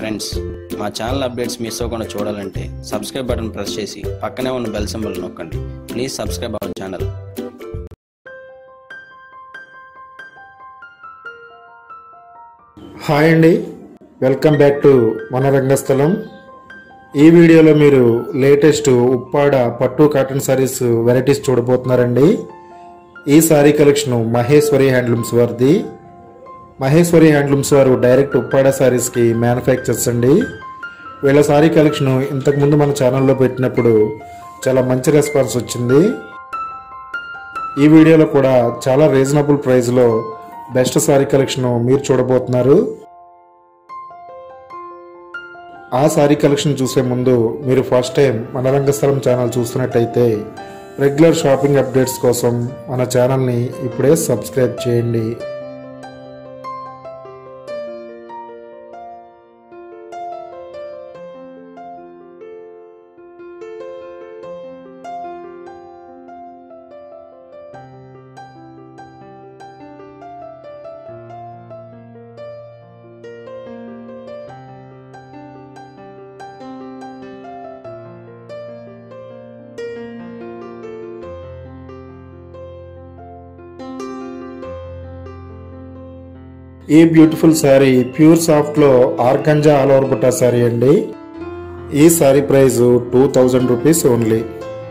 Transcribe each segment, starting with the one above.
friends మా channel updates miss అవ్వకుండా చూడాలంటే సబ్స్క్రైబ్ బటన్ ప్రెస్ చేసి పక్కనే ఉన్న బెల్ సింబల్ నొక్కండి please subscribe our channel hi అండి వెల్కమ్ బ్యాక్ టు మన రంగస్థలం ఈ వీడియోలో మీరు లేటెస్ట్ ఉప్పాడ పట్టు కాటన్ సారీస్ వెరైటీస్ చూడబోతున్నారండి ఈ సారీ కలెక్షన్ మహేశ్వరి హ్యాండ్లూమ్స్ వారిది మహేశ్వరి హ్యాండ్లూమ్స్ వారు డైరెక్ట్ ఉప్పాడ సారీస్కి మ్యానుఫ్యాక్చర్స్ అండి వీళ్ళ సారీ కలెక్షన్ ఇంతకుముందు మన ఛానల్లో పెట్టినప్పుడు చాలా మంచి రెస్పాన్స్ వచ్చింది ఈ వీడియోలో కూడా చాలా రీజనబుల్ ప్రైస్లో బెస్ట్ సారీ కలెక్షన్ మీరు చూడబోతున్నారు ఆ సారీ కలెక్షన్ చూసే ముందు మీరు ఫస్ట్ టైం మన రంగస్థలం ఛానల్ చూస్తున్నట్టయితే రెగ్యులర్ షాపింగ్ అప్డేట్స్ కోసం మన ఛానల్ని ఇప్పుడే సబ్స్క్రైబ్ చేయండి ఈ బ్యూటిఫుల్ శారీ ప్యూర్ సాఫ్ట్ లో organza all over butta sari అండి ఈ sari price two thousand rupees only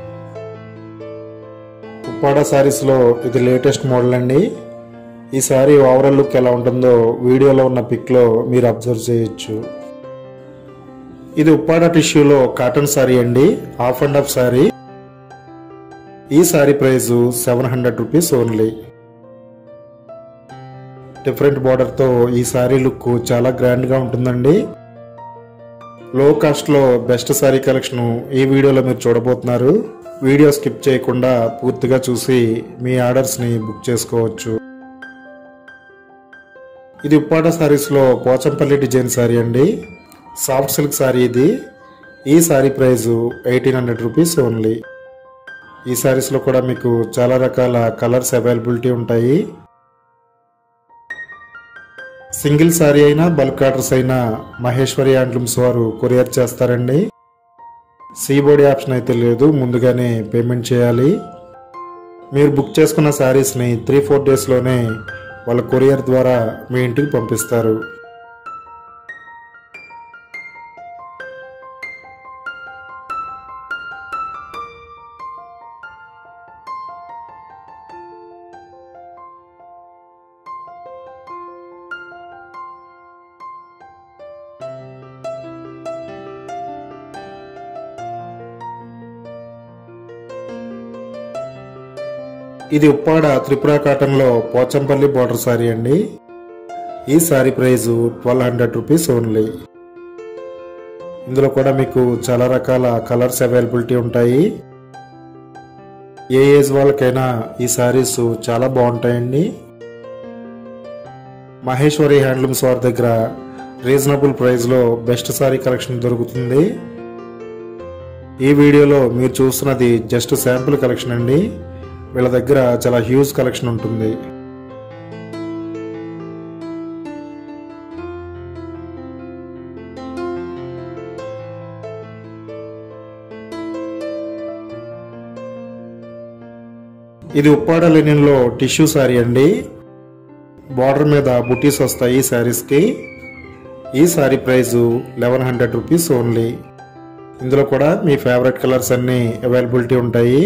Uppada saris లో ఇది లేటెస్ట్ మోడల్ అండి ఈ శారీ ఓవరాల్ లుక్ ఎలా ఉంటుందో వీడియోలో ఉన్న పిక్ లో మీరు అబ్జర్వ్ చేయొచ్చు ఇది ఉప్పాడ టిష్యూలో కాటన్ శారీ అండి హాఫ్ అండ్ హాఫ్ శారీ ఈ sari price seven hundred rupees only different బార్డర్తో ఈ శారీ లుక్ చాలా గ్రాండ్గా ఉంటుందండి లో కాస్ట్లో బెస్ట్ శారీ కలెక్షన్ ఈ వీడియోలో మీరు చూడబోతున్నారు వీడియో స్కిప్ చేయకుండా పూర్తిగా చూసి మీ ఆర్డర్స్ని బుక్ చేసుకోవచ్చు ఇది ఉప్పాడ శారీస్లో పోచంపల్లి డిజైన్ శారీ అండి సాఫ్ట్ సిల్క్ శారీ ఇది ఈ sari price eighteen hundred rupees only ఈ శారీస్లో కూడా మీకు చాలా రకాల కలర్స్ అవైలబిలిటీ ఉంటాయి సింగిల్ సారీ అయినా బల్క్ ఆర్డర్స్ అయినా మహేశ్వరి హ్యాండ్లూమ్స్ వారు కొరియర్ చేస్తారండి సీబోడీ ఆప్షన్ అయితే లేదు ముందుగానే పేమెంట్ చేయాలి మీరు బుక్ చేసుకున్న శారీస్ని త్రీ ఫోర్ డేస్లోనే వాళ్ళ కొరియర్ ద్వారా మీ ఇంటికి పంపిస్తారు ఇది ఉప్పాడ త్రిపుర కాటన్లో పోచంపల్లి బార్డర్ శారీ అండి ఈ sari price twelve hundred rupees only ఇందులో కూడా మీకు చాలా రకాల కలర్స్ అవైలబిలిటీ ఉంటాయి ఏ ఏజ్ వాళ్ళకైనా ఈ శారీస్ చాలా బాగుంటాయండి మహేశ్వరి హ్యాండ్లూమ్స్ వారి దగ్గర రీజనబుల్ ప్రైస్లో బెస్ట్ శారీ కలెక్షన్ దొరుకుతుంది ఈ వీడియోలో మీరు చూస్తున్నది జస్ట్ శాంపుల్ కలెక్షన్ అండి వీళ్ళ దగ్గర చాలా హ్యూజ్ కలెక్షన్ ఉంటుంది ఇది ఉప్పాడ లెనిన్లో టిష్యూ శారీ అండి బార్డర్ మీద బుటీస్ వస్తాయి ఈ శారీస్కి ఈ sari price eleven hundred rupees only ఇందులో కూడా మీ ఫేవరెట్ కలర్స్ అన్నీ అవైలబిలిటీ ఉంటాయి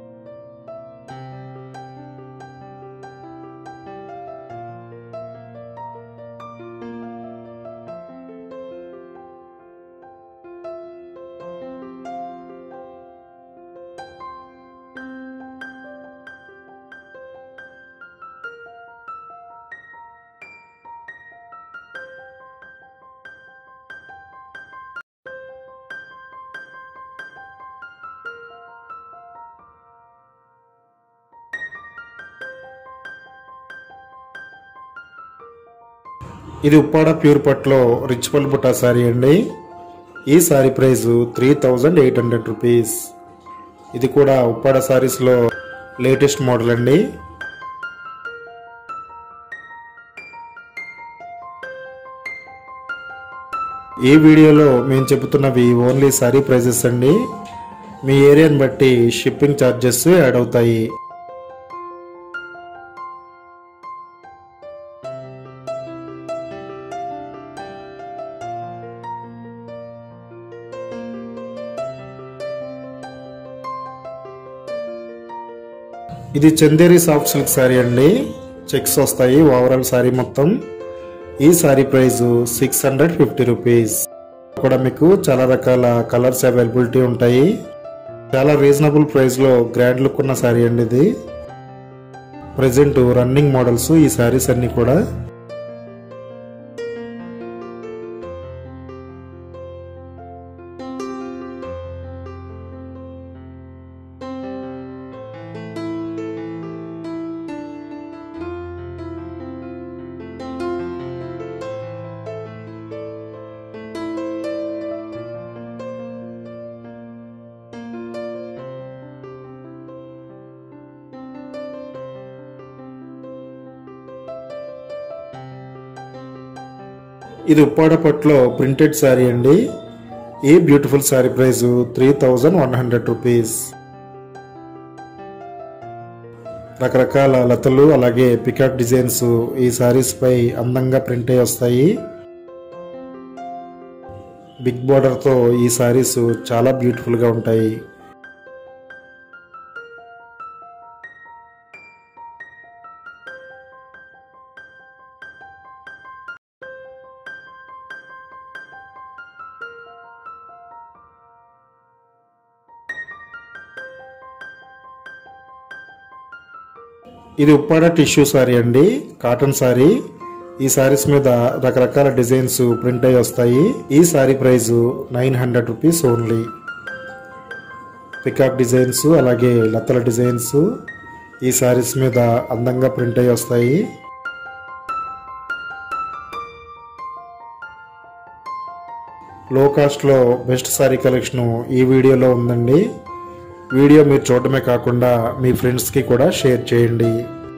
ఇది ఉప్పాడ ప్యూర్ పట్లో రిచ్ పల్ బుట్టా శారీ అండి ఈ sari price three thousand eight hundred rupees ఇది కూడా ఉప్పాడ శారీస్లో లేటెస్ట్ మోడల్ అండి ఈ వీడియోలో మేము చెబుతున్నవి ఓన్లీ సారీ ప్రైజెస్ అండి మీ ఏరియాని బట్టి షిప్పింగ్ ఛార్జెస్ యాడ్ అవుతాయి ఇది చందేరి సాఫ్ట్ సిల్క్ శారీ అండి చెక్స్ వస్తాయి ఓవరాల్ శారీ మొత్తం ఈ sari price six hundred fifty rupees కూడా మీకు చాలా రకాల కలర్స్ అవైలబిలిటీ ఉంటాయి చాలా రీజనబుల్ ప్రైస్లో గ్రాండ్ లుక్ ఉన్న శారీ అండి ఇది ప్రజెంట్ రన్నింగ్ మోడల్స్ ఈ శారీస్ అన్ని కూడా ఇది ఉప్పాడ పట్లో ప్రింటెడ్ శారీ అండి ఈ beautiful sari price three thousand one hundred rupees రకరకాల లతలు అలాగే పికాక్ డిజైన్స్ ఈ శారీస్ పై అందంగా ప్రింట్ అయి వస్తాయి బిగ్ బార్డర్ తో ఈ శారీస్ చాలా బ్యూటిఫుల్ గా ఉంటాయి ఇది ఉప్పాడ టిష్యూ సారీ అండి కాటన్ సారీ ఈ సారీస్ మీద రకరకాల డిజైన్స్ ప్రింట్ అయి వస్తాయి ఈ sari price nine hundred rupees only peacock designs అలాగే లతల డిజైన్స్ ఈ సారీస్ మీద అందంగా ప్రింట్ అయి వస్తాయి లో కాస్ట్లో బెస్ట్ సారీ కలెక్షన్ ఈ వీడియోలో ఉందండి వీడియో మీరు చూడటమే కాకుండా మీ ఫ్రెండ్స్కి కూడా షేర్ చేయండి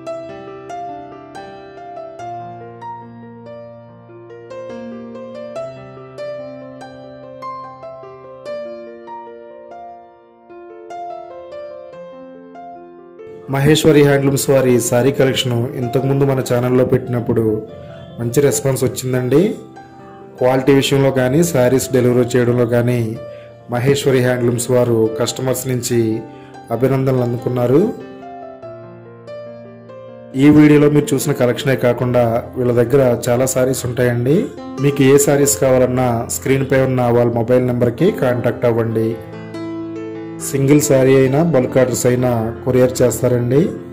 మహేశ్వరి హ్యాండ్లూమ్స్ వారి శారీ కలెక్షన్ ఇంతకుముందు మన ఛానల్లో పెట్టినప్పుడు మంచి రెస్పాన్స్ వచ్చిందండి క్వాలిటీ విషయంలో కానీ శారీస్ డెలివరీ చేయడంలో కానీ మహేశ్వరి హ్యాండ్లూమ్స్ వారు కస్టమర్స్ నుంచి అభినందనలు అందుకున్నారు ఈ వీడియోలో మీరు చూసిన కలెక్షనే కాకుండా వీళ్ళ దగ్గర చాలా సారీస్ ఉంటాయండి మీకు ఏ సారీస్ కావాలన్నా స్క్రీన్ పై ఉన్న వాళ్ళ మొబైల్ నెంబర్కి కాంటాక్ట్ అవ్వండి సింగిల్ శారీ అయినా బల్క్ ఆర్డర్స్ అయినా కొరియర్ చేస్తారండి